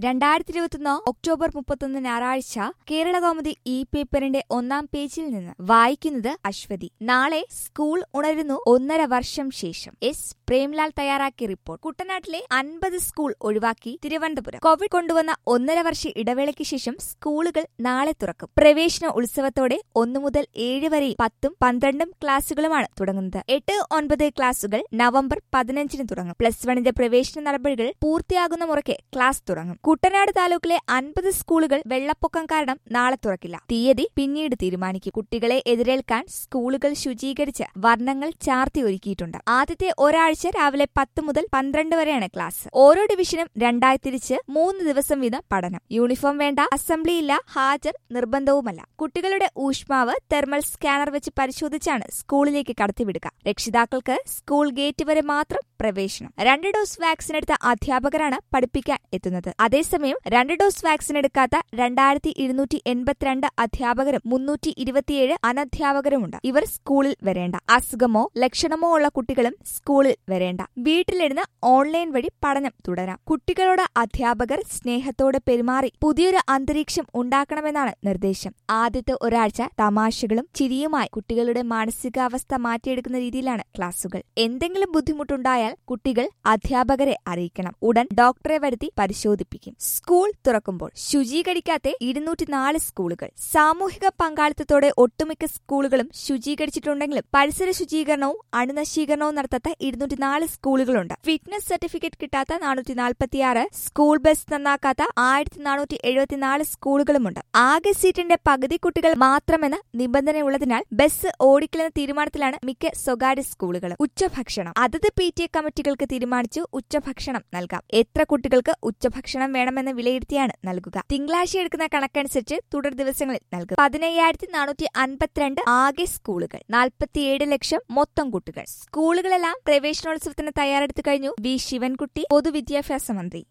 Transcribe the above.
രണ്ടായിരത്തി ഇരുപത്തൊന്ന് ഒക്ടോബർ മുപ്പത്തൊന്ന് ഞായറാഴ്ച കേരള കൗമുദി ഇ പേപ്പറിന്റെ ഒന്നാം പേജിൽ നിന്ന് വായിക്കുന്നത് അശ്വതി നാളെ സ്കൂൾ ഉണരുന്നു ഒന്നര വർഷം ശേഷം എസ് പ്രേംലാൽ തയ്യാറാക്കിയ റിപ്പോർട്ട് കുട്ടനാട്ടിലെ അൻപത് സ്കൂൾ ഒഴിവാക്കി തിരുവനന്തപുരം കോവിഡ് കൊണ്ടുവന്ന ഒന്നര വർഷ ഇടവേളയ്ക്ക് ശേഷം സ്കൂളുകൾ നാളെ തുറക്കും പ്രവേശന ഉത്സവത്തോടെ ഒന്നു മുതൽ ഏഴ് വരെ പത്തും പന്ത്രണ്ടും ക്ലാസുകളുമാണ് തുടങ്ങുന്നത് എട്ട് ഒൻപത് ക്ലാസുകൾ നവംബർ പതിനഞ്ചിന് തുടങ്ങും പ്ലസ് വണ്ണിന്റെ പ്രവേശന നടപടികൾ പൂർത്തിയാകുന്ന മുറയ്ക്ക് ക്ലാസ് തുടങ്ങും കുട്ടനാട് താലൂക്കിലെ അൻപത് സ്കൂളുകൾ വെള്ളപ്പൊക്കം കാരണം നാളെ തുറക്കില്ല തീയതി പിന്നീട് തീരുമാനിക്കും കുട്ടികളെ എതിരേൽക്കാൻ സ്കൂളുകൾ ശുചീകരിച്ച് വർണ്ണങ്ങൾ ചാർത്തി ഒരുക്കിയിട്ടുണ്ട് ആദ്യത്തെ ഒരാഴ്ച രാവിലെ പത്ത് മുതൽ പന്ത്രണ്ട് വരെയാണ് ക്ലാസ് ഓരോ ഡിവിഷനും രണ്ടായി തിരിച്ച് മൂന്ന് ദിവസം വീതം പഠനം യൂണിഫോം വേണ്ട അസംബ്ലി ഇല്ല ഹാജർ നിർബന്ധവുമല്ല കുട്ടികളുടെ ഊഷ്മാവ് തെർമൽ സ്കാനർ വെച്ച് പരിശോധിച്ചാണ് സ്കൂളിലേക്ക് കടത്തിവിടുക രക്ഷിതാക്കൾക്ക് സ്കൂൾ ഗേറ്റ് വരെ മാത്രം പ്രവേശനം രണ്ട് ഡോസ് വാക്സിൻ എടുത്ത അധ്യാപകരാണ് പഠിപ്പിക്കാൻ എത്തുന്നത് അതേസമയം രണ്ട് ഡോസ് വാക്സിൻ എടുക്കാത്ത രണ്ടായിരത്തി ഇരുന്നൂറ്റി എൺപത്തിരണ്ട് അധ്യാപകരും മുന്നൂറ്റി ഇരുപത്തിയേഴ് അനധ്യാപകരുമുണ്ട് ഇവർ സ്കൂളിൽ വരേണ്ട അസുഖമോ ലക്ഷണമോ ഉള്ള കുട്ടികളും സ്കൂളിൽ വരേണ്ട വീട്ടിലിരുന്ന് ഓൺലൈൻ വഴി പഠനം തുടരാം കുട്ടികളോട് അധ്യാപകർ സ്നേഹത്തോടെ പെരുമാറി പുതിയൊരു അന്തരീക്ഷം ഉണ്ടാക്കണമെന്നാണ് നിർദ്ദേശം ആദ്യത്തെ ഒരാഴ്ച തമാശകളും ചിരിയുമായി കുട്ടികളുടെ മാനസികാവസ്ഥ മാറ്റിയെടുക്കുന്ന രീതിയിലാണ് ക്ലാസുകൾ എന്തെങ്കിലും ബുദ്ധിമുട്ടുണ്ടായാൽ കുട്ടികൾ അധ്യാപകരെ അറിയിക്കണം ഉടൻ ഡോക്ടറെ വരുത്തി പരിശോധിപ്പിക്കും സ്കൂൾ തുറക്കുമ്പോൾ ശുചീകരിക്കാത്ത ഇരുന്നൂറ്റിനാല് സ്കൂളുകൾ സാമൂഹിക പങ്കാളിത്തത്തോടെ ഒട്ടുമിക്ക സ്കൂളുകളും ശുചീകരിച്ചിട്ടുണ്ടെങ്കിലും പരിസര ശുചീകരണവും അണുനശീകരണവും നടത്താത്ത ഇരുന്നൂറ്റിനാല് സ്കൂളുകളുണ്ട് ഫിറ്റ്നസ് സർട്ടിഫിക്കറ്റ് കിട്ടാത്ത നാനൂറ്റി നാൽപ്പത്തിയാറ് സ്കൂൾ ബസ് നന്നാക്കാത്ത ആയിരത്തി നാനൂറ്റി എഴുപത്തിനാല് സ്കൂളുകളുമുണ്ട് ആകെ സീറ്റിന്റെ പകുതി കുട്ടികൾ മാത്രമെന്ന നിബന്ധനയുള്ളതിനാൽ ബസ് ഓടിക്കില്ലെന്ന തീരുമാനത്തിലാണ് മിക്ക സ്വകാര്യ സ്കൂളുകളും ഉച്ചഭക്ഷണം അതത് പി ടി എ കമ്മിറ്റികൾക്ക് തീരുമാനിച്ചു ഉച്ചഭക്ഷണം നൽകാം എത്ര കുട്ടികൾക്ക് ഉച്ചഭക്ഷണം വേണമെന്ന് വിലയിരുത്തിയാണ് നൽകുക തിങ്കളാഴ്ച എടുക്കുന്ന കണക്കനുസരിച്ച് തുടർ ദിവസങ്ങളിൽ നൽകും പതിനയ്യായിരത്തി നാനൂറ്റി അൻപത്തിരണ്ട് ആകെ സ്കൂളുകൾ നാൽപ്പത്തിയേഴ് ലക്ഷം മൊത്തം കുട്ടികൾ സ്കൂളുകളെല്ലാം പ്രവേശനോത്സവത്തിന് തയ്യാറെടുത്തു കഴിഞ്ഞു വി ശിവൻകുട്ടി പൊതുവിദ്യാഭ്യാസ മന്ത്രി